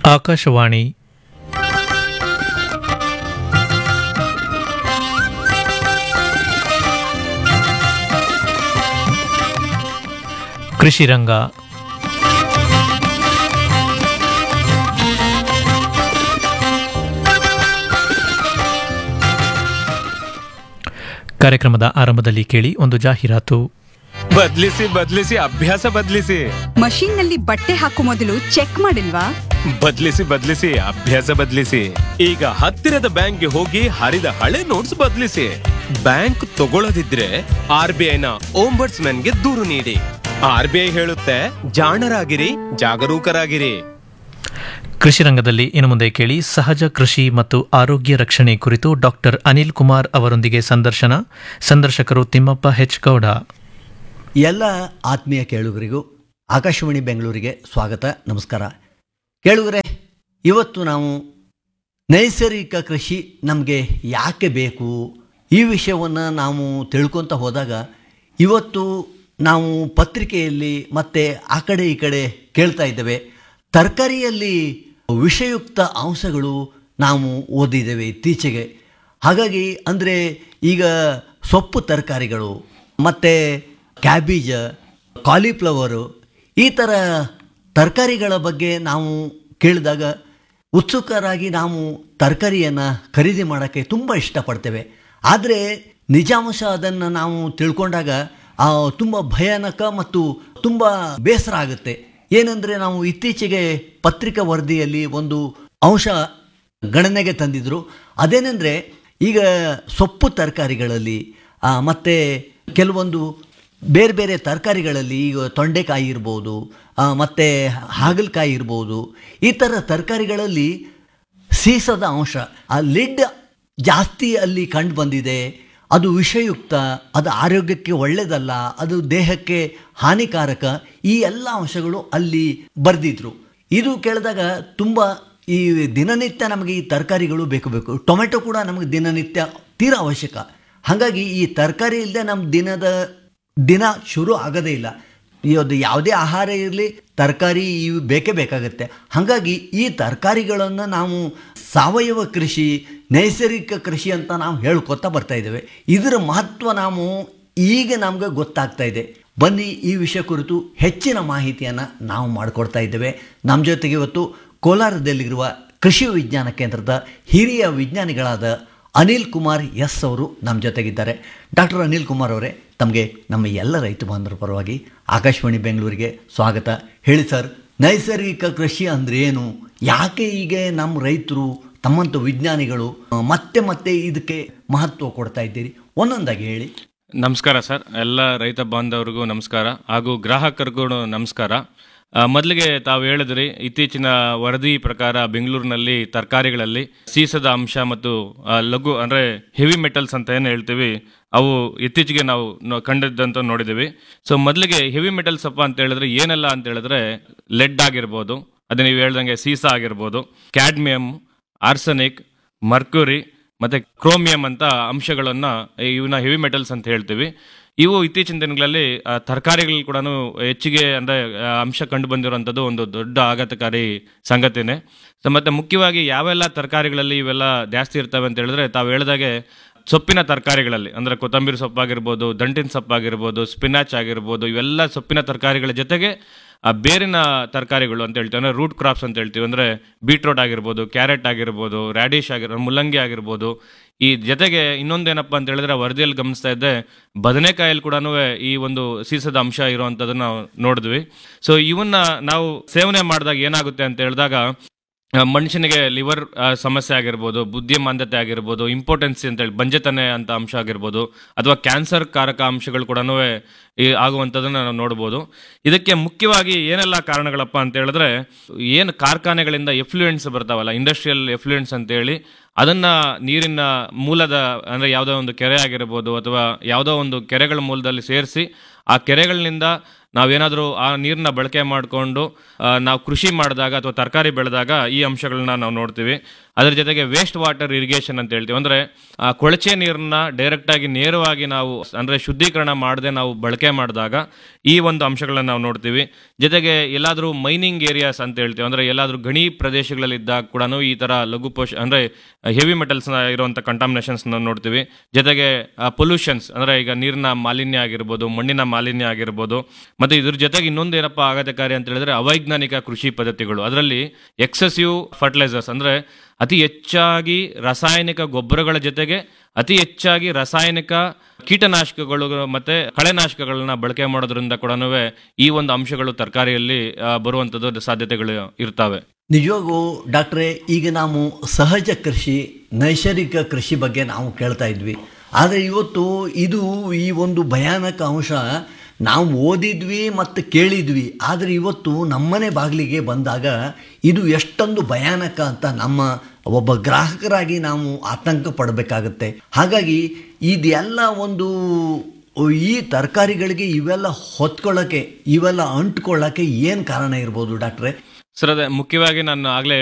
ಆಕಾಶವಾಣಿ ಕೃಷಿ ರಂಗ ಕಾರ್ಯಕ್ರಮದ ಆರಂಭದಲ್ಲಿ ಕೇಳಿ ಒಂದು ಜಾಹೀರಾತು ಬದ್ಲಿಸಿ ಬದ್ಲಿಸಿ ಅಭ್ಯಾಸ ಬದ್ಲಿಸಿ ಮಷೀನ್ ನಲ್ಲಿ ಬಟ್ಟೆ ಹಾಕೋ ಮೊದಲು ಚೆಕ್ ಮಾಡಿಲ್ವಾ ಬದ್ಲಿಸಿ ಬದ್ಲಿಸಿ ಅಭ್ಯಾಸ ಬದ್ಲಿಸಿ ಈಗ ಹತ್ತಿರದ ಬ್ಯಾಂಕ್ಗೆ ಹೋಗಿ ಹರಿದ ಹಳೆ ನೋಟ್ಸ್ ಬದ್ಲಿಸಿ ಬ್ಯಾಂಕ್ ತಗೊಳ್ಳದಿದ್ರೆ ಆರ್ ಬಿ ಐನ ಗೆ ದೂರು ನೀಡಿ ಆರ್ ಬಿ ಐ ಹೇಳುತ್ತೆ ಜಾಣರಾಗಿರಿ ಜಾಗರೂಕರಾಗಿರಿ ಕೃಷಿ ರಂಗದಲ್ಲಿ ಇನ್ನು ಮುಂದೆ ಕೇಳಿ ಸಹಜ ಕೃಷಿ ಮತ್ತು ಆರೋಗ್ಯ ರಕ್ಷಣೆ ಕುರಿತು ಡಾಕ್ಟರ್ ಅನಿಲ್ ಕುಮಾರ್ ಅವರೊಂದಿಗೆ ಸಂದರ್ಶನ ಸಂದರ್ಶಕರು ತಿಮ್ಮಪ್ಪ ಹೆಚ್ ಗೌಡ ಎಲ್ಲ ಆತ್ಮೀಯ ಕೇಳುಗರಿಗೂ ಆಕಾಶವಾಣಿ ಬೆಂಗಳೂರಿಗೆ ಸ್ವಾಗತ ನಮಸ್ಕಾರ ಕೇಳುಗರೆ ಇವತ್ತು ನಾವು ನೈಸರ್ಗಿಕ ಕೃಷಿ ನಮಗೆ ಯಾಕೆ ಬೇಕು ಈ ವಿಷಯವನ್ನು ನಾವು ತಿಳ್ಕೊತ ಹೋದಾಗ ಇವತ್ತು ನಾವು ಪತ್ರಿಕೆಯಲ್ಲಿ ಮತ್ತು ಆ ಕಡೆ ಈ ಕಡೆ ಕೇಳ್ತಾ ಇದ್ದೇವೆ ತರಕಾರಿಯಲ್ಲಿ ವಿಷಯುಕ್ತ ಅಂಶಗಳು ನಾವು ಓದಿದ್ದೇವೆ ಇತ್ತೀಚೆಗೆ ಹಾಗಾಗಿ ಅಂದರೆ ಈಗ ಸೊಪ್ಪು ತರಕಾರಿಗಳು ಮತ್ತು ಕ್ಯಾಬೀಜ ಕಾಲಿಫ್ಲವರು ಈ ಥರ ತರಕಾರಿಗಳ ಬಗ್ಗೆ ನಾವು ಕೇಳಿದಾಗ ಉತ್ಸುಕರಾಗಿ ನಾವು ತರಕಾರಿಯನ್ನು ಖರೀದಿ ಮಾಡೋಕ್ಕೆ ತುಂಬ ಇಷ್ಟಪಡ್ತೇವೆ ಆದರೆ ನಿಜಾಂಶ ಅದನ್ನು ನಾವು ತಿಳ್ಕೊಂಡಾಗ ಆ, ತುಂಬ ಭಯಾನಕ ಮತ್ತು ತುಂಬ ಬೇಸರ ಆಗುತ್ತೆ ಏನಂದರೆ ನಾವು ಇತ್ತೀಚೆಗೆ ಪತ್ರಿಕಾ ವರದಿಯಲ್ಲಿ ಒಂದು ಅಂಶ ಗಣನೆಗೆ ತಂದಿದ್ರು ಅದೇನೆಂದರೆ ಈಗ ಸೊಪ್ಪು ತರಕಾರಿಗಳಲ್ಲಿ ಆ, ಮತ್ತೆ ಕೆಲವೊಂದು ಬೇರೆ ಬೇರೆ ತರಕಾರಿಗಳಲ್ಲಿ ಈಗ ತೊಂಡೆಕಾಯಿ ಇರ್ಬೋದು ಆ, ಮತ್ತೆ ಹಾಗಲಕಾಯಿ ಇರ್ಬೋದು ಈ ಥರ ತರಕಾರಿಗಳಲ್ಲಿ ಸೀಸದ ಅಂಶ ಆ ಲಿಡ್ ಜಾಸ್ತಿ ಅಲ್ಲಿ ಕಂಡು ಬಂದಿದೆ ಅದು ವಿಷಯುಕ್ತ ಅದು ಆರೋಗ್ಯಕ್ಕೆ ಒಳ್ಳೆಯದಲ್ಲ ಅದು ದೇಹಕ್ಕೆ ಹಾನಿಕಾರಕ ಈ ಎಲ್ಲ ಅಂಶಗಳು ಅಲ್ಲಿ ಬರೆದಿದ್ರು ಇದು ಕೇಳಿದಾಗ ತುಂಬ ಈ ದಿನನಿತ್ಯ ನಮಗೆ ಈ ತರಕಾರಿಗಳು ಬೇಕು ಬೇಕು ಟೊಮೆಟೊ ಕೂಡ ನಮಗೆ ದಿನನಿತ್ಯ ತೀರಾ ಅವಶ್ಯಕ ಹಾಗಾಗಿ ಈ ತರಕಾರಿ ಇಲ್ಲದೆ ನಮ್ಮ ದಿನದ ದಿನ ಶುರು ಆಗೋದೇ ಇಲ್ಲ ಇವತ್ತು ಯಾವುದೇ ಆಹಾರ ಇರಲಿ ತರಕಾರಿ ಇವು ಬೇಕೇ ಬೇಕಾಗುತ್ತೆ ಹಾಗಾಗಿ ಈ ತರಕಾರಿಗಳನ್ನು ನಾವು ಸಾವಯವ ಕೃಷಿ ನೈಸರ್ಗಿಕ ಕೃಷಿ ಅಂತ ನಾವು ಹೇಳ್ಕೊತಾ ಬರ್ತಾ ಇದ್ದೇವೆ ಇದರ ಮಹತ್ವ ನಾವು ಈಗ ನಮ್ಗೆ ಗೊತ್ತಾಗ್ತಾ ಇದೆ ಬನ್ನಿ ಈ ವಿಷಯ ಕುರಿತು ಹೆಚ್ಚಿನ ಮಾಹಿತಿಯನ್ನು ನಾವು ಮಾಡಿಕೊಡ್ತಾ ಇದ್ದೇವೆ ನಮ್ಮ ಜೊತೆಗೆ ಇವತ್ತು ಕೋಲಾರದಲ್ಲಿರುವ ಕೃಷಿ ವಿಜ್ಞಾನ ಕೇಂದ್ರದ ಹಿರಿಯ ವಿಜ್ಞಾನಿಗಳಾದ ಅನಿಲ್ ಕುಮಾರ್ ಎಸ್ ಅವರು ನಮ್ಮ ಜೊತೆಗಿದ್ದಾರೆ ಡಾಕ್ಟರ್ ಅನಿಲ್ ಕುಮಾರ್ ಅವರೇ ತಮಗೆ ನಮ್ಮ ಎಲ್ಲ ರೈತ ಬಾಂಧವರ ಪರವಾಗಿ ಆಕಾಶವಾಣಿ ಬೆಂಗಳೂರಿಗೆ ಸ್ವಾಗತ ಹೇಳಿ ಸರ್ ನೈಸರ್ಗಿಕ ಕೃಷಿ ಅಂದ್ರೆ ಏನು ಯಾಕೆ ಈಗ ನಮ್ಮ ರೈತರು ತಮ್ಮಂಥ ವಿಜ್ಞಾನಿಗಳು ಆ, ಮತ್ತೆ ಮತ್ತೆ ಇದಕ್ಕೆ ಮಹತ್ವ ಕೊಡ್ತಾ ಇದ್ದೀರಿ ಒಂದೊಂದಾಗಿ ಹೇಳಿ ನಮಸ್ಕಾರ ಸರ್ ಎಲ್ಲ ರೈತ ಬಾಂಧವರಿಗೂ ನಮಸ್ಕಾರ ಹಾಗೂ ಗ್ರಾಹಕರಿಗೂ ನಮಸ್ಕಾರ ಆ, ಮೊದಲಿಗೆ ತಾವು ಹೇಳಿದ್ರಿ ಇತ್ತೀಚಿನ ವರದಿ ಪ್ರಕಾರ ಬೆಂಗಳೂರಿನಲ್ಲಿ ತರಕಾರಿಗಳಲ್ಲಿ ಸೀಸದ ಅಂಶ ಮತ್ತು ಆ, ಲಘು ಅಂದರೆ ಹೆವಿ ಮೆಟಲ್ಸ್ ಅಂತ ಏನು ಹೇಳ್ತೀವಿ ಅವು ಇತ್ತೀಚೆಗೆ ನಾವು ನೋ- ಕಂಡದ್ದಂತ ನೋಡಿದ್ದೀವಿ ಸೊ ಮೊದಲಿಗೆ ಹೆವಿ ಮೆಟಲ್ಸ್ ಅಪ್ಪ ಅಂತ ಹೇಳಿದ್ರೆ ಏನೆಲ್ಲ ಅಂತ ಹೇಳಿದ್ರೆ ಲೆಡ್ ಆಗಿರ್ಬೋದು ಅದೇ ನೀವು ಹೇಳ್ದಂಗೆ ಸೀಸ ಆಗಿರ್ಬೋದು ಕ್ಯಾಡ್ಮಿಯಮ್ ಆರ್ಸನಿಕ್ ಮರ್ಕ್ಯೂರಿ ಮತ್ತೆ ಕ್ರೋಮಿಯಂ ಅಂತ ಅಂಶಗಳನ್ನ ಇವನ್ನ ಹೆವಿ ಮೆಟಲ್ಸ್ ಅಂತ ಹೇಳ್ತೀವಿ ಇವು ಇತ್ತೀಚಿನ ದಿನಗಳಲ್ಲಿ ಆ, ತರಕಾರಿಗಳು ಕೂಡ ಹೆಚ್ಚಿಗೆ ಅಂದ್ರೆ ಆ, ಅಂಶ ಕಂಡು ಬಂದಿರುವಂಥದ್ದು ಒಂದು ದೊಡ್ಡ ಆಘಾತಕಾರಿ ಸಂಗತಿನೇ ಸೊ ಮತ್ತೆ ಮುಖ್ಯವಾಗಿ ಯಾವೆಲ್ಲ ತರಕಾರಿಗಳಲ್ಲಿ ಇವೆಲ್ಲ ಜಾಸ್ತಿ ಇರ್ತವೆ ಅಂತ ಹೇಳಿದ್ರೆ ತಾವು ಹೇಳಿದಾಗೆ ಸೊಪ್ಪಿನ ತರಕಾರಿಗಳಲ್ಲಿ ಅಂದ್ರೆ ಕೊತ್ತಂಬರಿ ಸೊಪ್ಪಾಗಿರ್ಬೋದು ದಂಟಿನ ಸೊಪ್ಪಾಗಿರ್ಬೋದು ಸ್ಪಿನಾಚ್ ಆಗಿರ್ಬೋದು ಇವೆಲ್ಲ ಸೊಪ್ಪಿನ ತರಕಾರಿಗಳ ಜೊತೆಗೆ ಆ ಬೇರಿನ ತರಕಾರಿಗಳು ಅಂತ ಹೇಳ್ತೀವಿ ಅಂದ್ರೆ ರೂಟ್ ಕ್ರಾಪ್ಸ್ ಅಂತ ಹೇಳ್ತೀವಿ ಅಂದ್ರೆ ಬೀಟ್ರೋಟ್ ಆಗಿರ್ಬೋದು ಕ್ಯಾರೆಟ್ ಆಗಿರ್ಬೋದು ರ್ಯಾಡಿಶ್ ಆಗಿರ್ಬೋದು ಮುಲ್ಲಂಗಿ ಆಗಿರ್ಬೋದು ಈ ಜೊತೆಗೆ ಇನ್ನೊಂದೇನಪ್ಪ ಅಂತ ಹೇಳಿದ್ರೆ ವರದಿಯಲ್ಲಿ ಗಮನಿಸ್ತಾ ಇದ್ದೆ ಬದನೆಕಾಯಲ್ಲಿ ಕೂಡ ಈ ಒಂದು ಸೀಸದ ಅಂಶ ಇರುವಂಥದ್ದನ್ನ ನಾವು ನೋಡಿದ್ವಿ ಸೊ ಇವನ್ನ ನಾವು ಸೇವನೆ ಮಾಡಿದಾಗ ಏನಾಗುತ್ತೆ ಅಂತ ಹೇಳಿದಾಗ ಆ, ಮನುಷ್ಯನಿಗೆ ಲಿವರ್ ಸಮಸ್ಯೆ ಆಗಿರ್ಬೋದು ಬುದ್ಧಿಮಾಂದ್ಯತೆ ಆಗಿರ್ಬೋದು ಇಂಪಾರ್ಟೆನ್ಸಿ ಅಂತ ಹೇಳಿ ಬಂಜೆತನೆ ಅಂತ ಅಂಶ ಆಗಿರ್ಬೋದು ಅಥವಾ ಕ್ಯಾನ್ಸರ್ ಕಾರಕ ಅಂಶಗಳು ಕೂಡ ಈ ಆಗುವಂಥದ್ದನ್ನ ನಾವು ನೋಡ್ಬೋದು ಇದಕ್ಕೆ ಮುಖ್ಯವಾಗಿ ಏನೆಲ್ಲ ಕಾರಣಗಳಪ್ಪ ಅಂತ ಹೇಳಿದ್ರೆ ಏನು ಕಾರ್ಖಾನೆಗಳಿಂದ ಎಫ್ಲೂಯೆನ್ಸ್ ಬರ್ತಾವಲ್ಲ ಇಂಡಸ್ಟ್ರಿಯಲ್ ಎಫ್ಲೂಯೆನ್ಸ್ ಅಂತ ಹೇಳಿ ಅದನ್ನ ನೀರಿನ ಮೂಲದ ಅಂದ್ರೆ ಯಾವುದೋ ಒಂದು ಕೆರೆ ಆಗಿರ್ಬೋದು ಅಥವಾ ಯಾವುದೋ ಒಂದು ಕೆರೆಗಳ ಮೂಲದಲ್ಲಿ ಸೇರಿಸಿ ಆ ಕೆರೆಗಳಿಂದ ನಾವೇನಾದರೂ ಆ ನೀರನ್ನ ಬಳಕೆ ಮಾಡಿಕೊಂಡು ನಾವು ಕೃಷಿ ಮಾಡಿದಾಗ ಅಥವಾ ತರಕಾರಿ ಬೆಳೆದಾಗ ಈ ಅಂಶಗಳನ್ನ ನಾವು ನೋಡ್ತೀವಿ ಅದ್ರ ಜೊತೆಗೆ ವೇಸ್ಟ್ ವಾಟರ್ ಇರಿಗೇಷನ್ ಅಂತ ಹೇಳ್ತೀವಿ ಅಂದ್ರೆ ಆ ಕೊಳಚೆ ನೀರನ್ನ ಡೈರೆಕ್ಟ್ ಆಗಿ ನೇರವಾಗಿ ನಾವು ಅಂದ್ರೆ ಶುದ್ಧೀಕರಣ ಮಾಡದೆ ನಾವು ಬಳಕೆ ಮಾಡಿದಾಗ ಈ ಒಂದು ಅಂಶಗಳನ್ನ ನಾವು ನೋಡ್ತೀವಿ ಜೊತೆಗೆ ಎಲ್ಲಾದ್ರೂ ಮೈನಿಂಗ್ ಏರಿಯಾಸ್ ಅಂತ ಹೇಳ್ತೀವಿ ಅಂದ್ರೆ ಎಲ್ಲಾದ್ರೂ ಗಣಿ ಪ್ರದೇಶಗಳಲ್ಲಿ ಇದ್ದಾಗ ಕೂಡ ಈ ತರ ಲಘು ಪೋಷ ಅಂದ್ರೆ ಹೆವಿ ಮೆಟಲ್ಸ್ ಇರುವಂತ ಕಂಟಾಮಿನೇಷನ್ಸ್ ನೋಡ್ತೀವಿ ಜೊತೆಗೆ ಪೊಲ್ಯೂಷನ್ಸ್ ಅಂದ್ರೆ ಈಗ ನೀರಿನ ಮಾಲಿನ್ಯ ಆಗಿರ್ಬೋದು ಮಣ್ಣಿನ ಮಾಲಿನ್ಯ ಆಗಿರ್ಬೋದು ಮತ್ತೆ ಇದ್ರ ಜೊತೆಗೆ ಇನ್ನೊಂದು ಏನಪ್ಪಾ ಆಘಾತಕಾರಿ ಅಂತ ಹೇಳಿದ್ರೆ ಅವೈಜ್ಞಾನಿಕ ಕೃಷಿ ಪದ್ಧತಿಗಳು ಅದರಲ್ಲಿ ಎಕ್ಸೆಸಿವ್ ಫರ್ಟಿಲೈಸರ್ಸ್ ಅಂದ್ರೆ ಅತಿ ಹೆಚ್ಚಾಗಿ ರಾಸಾಯನಿಕ ಗೊಬ್ಬರಗಳ ಜೊತೆಗೆ ಅತಿ ಹೆಚ್ಚಾಗಿ ರಾಸಾಯನಿಕ ಕೀಟನಾಶಕಗಳು ಮತ್ತೆ ಕಳೆನಾಶಕಗಳನ್ನ ಬಳಕೆ ಮಾಡೋದ್ರಿಂದ ಕೂಡ ಈ ಒಂದು ಅಂಶಗಳು ತರಕಾರಿಯಲ್ಲಿ ಆ, ಬರುವಂತದ್ದು ಸಾಧ್ಯತೆಗಳು ಇರ್ತವೆ ನಿಜವಾಗೂ ಡಾಕ್ಟ್ರೇ ಈಗ ನಾವು ಸಹಜ ಕೃಷಿ ನೈಸರ್ಗಿಕ ಕೃಷಿ ಬಗ್ಗೆ ನಾವು ಕೇಳ್ತಾ ಇದ್ವಿ ಆದರೆ ಇವತ್ತು ಇದು ಈ ಒಂದು ಭಯಾನಕ ಅಂಶ ನಾವು ಓದಿದ್ವಿ ಮತ್ತು ಕೇಳಿದ್ವಿ ಆದರೆ ಇವತ್ತು ನಮ್ಮನೆ ಬಾಗಿಲಿಗೆ ಬಂದಾಗ ಇದು ಎಷ್ಟೊಂದು ಭಯಾನಕ ಅಂತ ನಮ್ಮ ಒಬ್ಬ ಗ್ರಾಹಕರಾಗಿ ನಾವು ಆತಂಕ ಪಡಬೇಕಾಗತ್ತೆ ಹಾಗಾಗಿ ಇದೆಲ್ಲ ಒಂದು ಈ ತರಕಾರಿಗಳಿಗೆ ಇವೆಲ್ಲ ಹೊತ್ಕೊಳ್ಳೋಕ್ಕೆ ಇವೆಲ್ಲ ಅಂಟ್ಕೊಳ್ಳೋಕ್ಕೆ ಏನು ಕಾರಣ ಇರ್ಬೋದು ಡಾಕ್ಟ್ರೇ ಸರ್ ಅದೇ ಮುಖ್ಯವಾಗಿ ನಾನು ಆಗ್ಲೇ